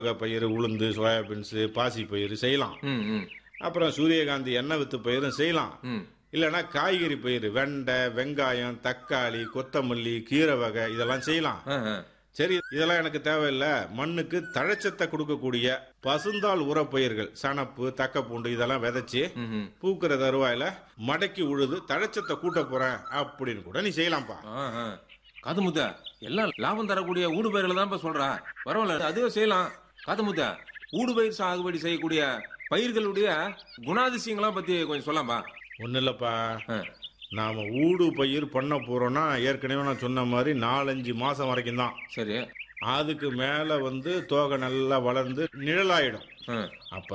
பயிர் உளுந்து சோயாபீன்ஸ் பாசி பயிர் செய்யலாம் ம் ம் அப்புறம் சூரியகாந்தி எண்ணெய் வித்து பயிரும் செய்யலாம் ம் இல்லைன்னா காய்கறி பயிர் வெண்டை வெங்காயம் தக்காளி கொத்தமல்லி கீரை வகை இதெல்லாம் செய்யலாம் ஆ, ஆ. சரி இதெல்லாம் எனக்கு தேவையில்ல மண்ணுக்கு தழைச்சத்தை கொடுக்கக்கூடிய பசுந்தாள் உரப்பயிர்கள் சணப்பு தக்கப்பூண்டு இதெல்லாம் விதைச்சு ம், ம். பூக்கிற தருவாயில மடக்கி உழுது தழைச்சத்தை கூட்ட போறேன் அப்படின்னு கூட நீ செய்யலாம்ப்பா ஆ, ஆ. காது முத்த எல்லாம் லாபம் தரக்கூடிய ஊடு பயிர்களை தான் இப்ப சொல்ற பரவாயில்ல அதுவே செய்யலாம் காது முத்த ஊடு பயிர் சாகுபடி செய்யக்கூடிய பயிர்களுடைய குணாதிசயங்களாம் பத்தி கொஞ்சம் சொல்லலாம்பா ஒன்றும் இல்லைப்பா ஆ. நாம ஊடு பயிர் பண்ண போறோம்னா ஏற்கனவே நான் சொன்ன மாதிரி நாலஞ்சு மாசம் வரைக்கும் தான் சரி அதுக்கு மேல வந்து தோகை நல்லா வளர்ந்து நிழலாயிடும் ஆ. அப்ப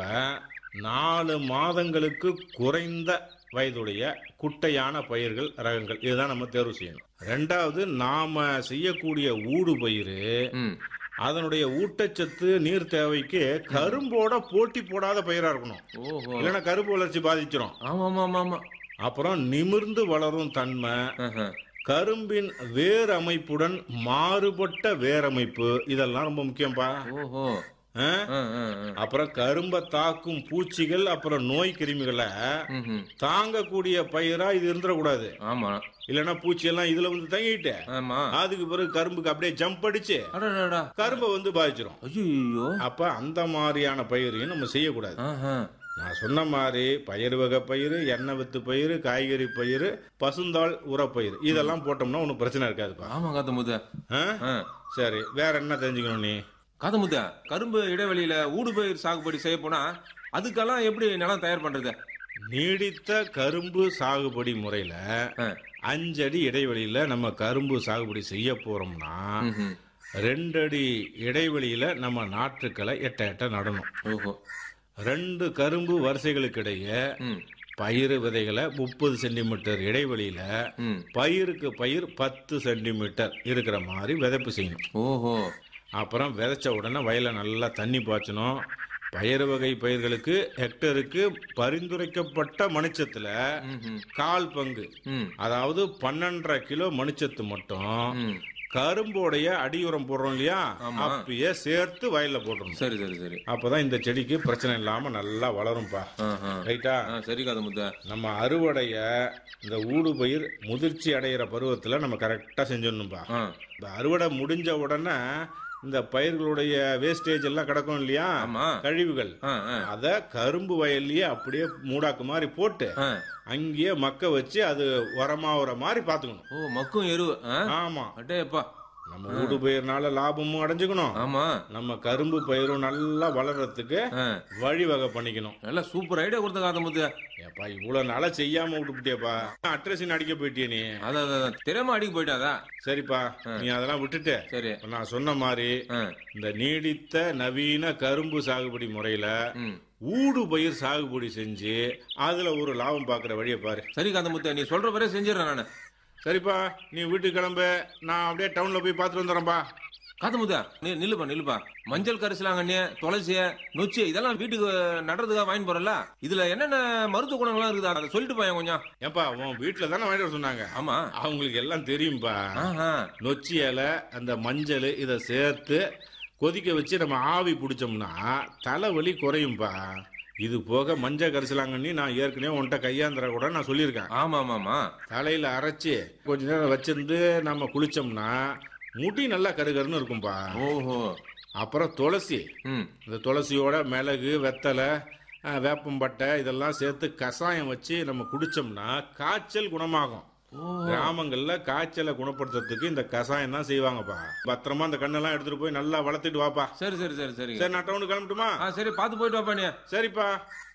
நாலு மாதங்களுக்கு குறைந்த வயதுடைய குட்டையான பயிர்கள் ரகங்கள் இதுதான் நம்ம தேர்வு செய்யணும் ரெண்டாவது நாம செய்யக்கூடிய ஊடு பயிர் ம் அதனுடைய ஊட்டச்சத்து நீர் தேவைக்கு கரும்போட போட்டி போடாத பயிரா இருக்கணும் ஓஹோ இல்லைன்னா கரும்பு வளர்ச்சி பாதிச்சிடும் ஆமா ஆமா ஆமா ஆமா அப்புறம் நிமிர்ந்து வளரும் தன்மை ஆஹா. கரும்பின் வேர் அமைப்புடன் மாறுபட்ட வேரமைப்பு இதெல்லாம் ரொம்ப முக்கியம்பா ஓஹோ ஆ? ஆ, ஆ, ஆ. அப்புறம் கரும்பை தாக்கும் பூச்சிகள் அப்புறம் நோய் கிருமிகளை ம், ம். தாங்கக்கூடிய பயிரா இது இருந்துடக்கூடாது ஆமா இல்லைன்னா பூச்சி எல்லாம் இதுல வந்து தங்கிட்டு ஆமா அதுக்கு பிறகு கரும்புக்கு அப்படியே ஜம்ப் அடிச்சு அடடா கரும்பை வந்து பாதிச்சிரும் ஐயோ அப்ப அந்த மாதிரியான பயிரையும் நம்ம செய்யக்கூடாது ஆஹா நான் சொன்ன மாதிரி பயிர் வகை பயிர் எண்ணெய் வித்து பயிர் காய்கறி பயிர் பசுந்தாள் உரப்பயிர் இதெல்லாம் போட்டோம்னா ஒன்றும் பிரச்சனை இருக்காதுப்பா ஆமா காது முத்த ஆ? ஆ. சரி வேற என்ன தெரிஞ்சுக்கணும் நீ காது முத்த கரும்பு இடைவெளியில ஊடு பயிர் சாகுபடி செய்ய போனா அதுக்கெல்லாம் எப்படி நிலம் தயார் பண்றது நீடித்த கரும்பு சாகுபடி முறையில ஆ. அஞ்சடி இடைவெளியில நம்ம கரும்பு சாகுபடி செய்ய போறோம்னா ம்ஹும். ரெண்டடி இடைவெளியில நம்ம நாற்றுக்களை எட்ட எட்ட நடணும் ஓஹோ ரெண்டு கரும்பு வரிசைகளுக்கு இடையே ம் பயிர் விதைகளை முப்பது சென்டிமீட்டர் இடைவெளியில ம் பயிருக்கு பயிர் பத்து சென்டிமீட்டர் இருக்கிற மாதிரி விதைப்பு செய்யணும் ஓஹோ அப்புறம் விதைச்ச உடனே வயலை நல்லா தண்ணி பாய்ச்சணும் பயிர் வகை பயிர்களுக்கு ஹெக்டருக்கு பரிந்துரைக்கப்பட்ட மணிச்சத்துல ம்ஹும். கால் பங்கு ம் அதாவது பன்னெண்டரை கிலோ மணிச்சத்து மட்டும் ம் கரும்போடைய அடியுரம் போடுறோம் இல்லையா ஆமா. அப்பயே சேர்த்து வயல்ல போட்டுறணும் சரி சரி சரி அப்பதான் இந்த செடிக்கு பிரச்சனை இல்லாம நல்லா வளரும்பா ஆஹா. ரைட்டா ஆ சரி காது முத்த நம்ம அறுவடைய இந்த ஊடு பயிர் முதிர்ச்சி அடைகிற பருவத்துல நம்ம கரெக்டா செஞ்சிடணும்பா ஆ இந்த அறுவடை முடிஞ்ச உடனே இந்த பயிர்களுடைய வேஸ்டேஜ் எல்லாம் கிடக்கும் இல்லையா ஆமா கழிவுகள் ஆ ஆ அத கரும்பு வயல்லயே அப்படியே மூடாக்கு மாதிரி போட்டு ஆ. அங்கேயே மக்க வச்சு அது உரமாவுற மாதிரி பாத்துக்கணும் ஓ மக்கும் எரு ஆ ஆமா அட்டேப்பா நம்ம ஊடு பயிர்னால லாபமும் அடைஞ்சுக்கணும் ஆமா நம்ம கரும்பு பயிரும் நல்லா வளர்றதுக்கு ஆ. வழிவகை பண்ணிக்கணும் நல்ல சூப்பர் ஐடியா கொடுத்த காது முத்த ஏப்பா இவ்வளவு நாளா செய்யாம விட்டுப்பிட்டியப்பா அட்ரஸின் அடிக்க போயிட்டியே நீ அதான் அதான், அதான் தெரியாம அடிக்க போயிட்டாதா சரிப்பா நீ அதெல்லாம் விட்டுட்டு சரி இப்ப நான் சொன்ன மாதிரி ஆ. இந்த நீடித்த நவீன கரும்பு சாகுபடி முறையில ம் ஊடு பயிர் சாகுபடி செஞ்சு அதுல ஒரு லாபம் பாக்குற வழியை பாரு சரி காந்த முத்த நீ சொல்ற வரை செஞ்சிடறேன் நானு சரிப்பா நீ வீட்டுக்கு கிளம்பு நான் அப்படியே டவுன்ல போய் பார்த்துட்டு வந்துடுறேன்ப்பா காத்து முத்தா நீ நில்லுப்பா நில்லுப்பா மஞ்சள் கரிசலாங்கண்ணி துளசி நொச்சி இதெல்லாம் வீட்டுக்கு நடுறதுக்காக வாங்கி போறல இதுல என்னென்ன மருத்துவ குணங்கள்லாம் இருக்குது அதை சொல்லிட்டு போயேன் கொஞ்சம் ஏப்பா உன் வீட்டுல தானே வாங்கிட்டு வர சொன்னாங்க ஆமா அவங்களுக்கு எல்லாம் தெரியும்பா ஆஹா நொச்சி இலை அந்த மஞ்சள் இதை சேர்த்து கொதிக்க வச்சு நம்ம ஆவி பிடிச்சோம்னா தலைவலி குறையும்பா இது போக மஞ்சள் கரிசலாங்கண்ணி நான் ஏற்கனவே உன்கிட்ட கையாந்திர கூட நான் சொல்லியிருக்கேன் ஆமா ஆமா ஆமா தலையில அரைச்சி கொஞ்ச நேரம் வச்சிருந்து நம்ம குளிச்சோம்னா முடி நல்லா கருகருன்னு இருக்கும்பா ஓஹோ அப்புறம் துளசி ம் இந்த துளசியோட மிளகு வெத்தலை அஹ், வேப்பம்பட்டை இதெல்லாம் சேர்த்து கஷாயம் வச்சு நம்ம குடிச்சோம்னா காய்ச்சல் குணமாகும் கிராமங்கள்ல காய்ச்சலை குணப்படுத்துறதுக்கு இந்த கஷாயம் தான் செய்வாங்கப்பா பத்திரமா அந்த கண்ணெல்லாம் எடுத்துட்டு போய் நல்லா வளர்த்துட்டு வாப்பா சரி சரி சரி சரி சரி நான் டவுனுக்கு கிளம்பட்டுமா ஆ சரி பார்த்து போயிட்டு வாப்பா நீ சரிப்பா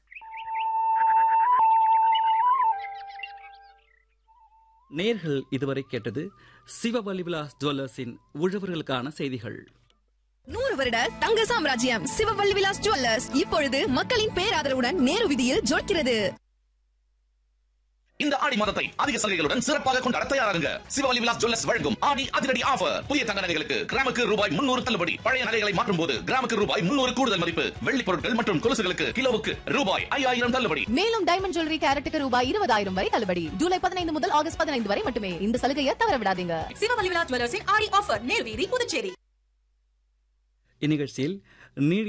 நேர்கள் இதுவரை கேட்டது சிவவலி விலாஸ் ஜுவல்லர்ஸின் உழவர்களுக்கான செய்திகள் நூறு வருட தங்க சாம்ராஜ்யம் சிவவல்லி விலாஸ் ஜுவல்லர்ஸ் இப்பொழுது மக்களின் பேராதரவுடன் நேரு வீதியில் ஜொலிக்கிறது இந்த ஆடி மாதத்தை அதிக சலுகைகளுடன் சிறப்பாக கொண்டாட தயாராகுங்க சிவவலி விலாஸ் ஜுவல்லர்ஸ் வழங்கும் ஆடி அதிரடி ஆஃபர் புதிய தங்க நகைகளுக்கு கிராமுக்கு ரூபாய் முன்னூறு தள்ளுபடி பழைய நகைகளை மாற்றும் போது கிராமுக்கு ரூபாய் முன்னூறு கூடுதல் மதிப்பு வெள்ளி பொருட்கள் மற்றும் கொலுசுகளுக்கு கிலோவுக்கு ரூபாய் ஐயாயிரம் தள்ளுபடி மேலும் டைமண்ட் ஜுவல்லரி கேரட்டுக்கு ரூபாய் இருபதாயிரம் வரை தள்ளுபடி ஜூலை பதினைந்து முதல் ஆகஸ்ட் பதினைந்து வரை மட்டுமே இந்த சலுகையை தவற விடாதீங்க சிவவல்லி விலாஸ் ஜுவல்லர்ஸின் ஆடி ஆஃபர் நேரு வீதி புதுச்சேரி இந்நிகழ்ச்சியில் நீடி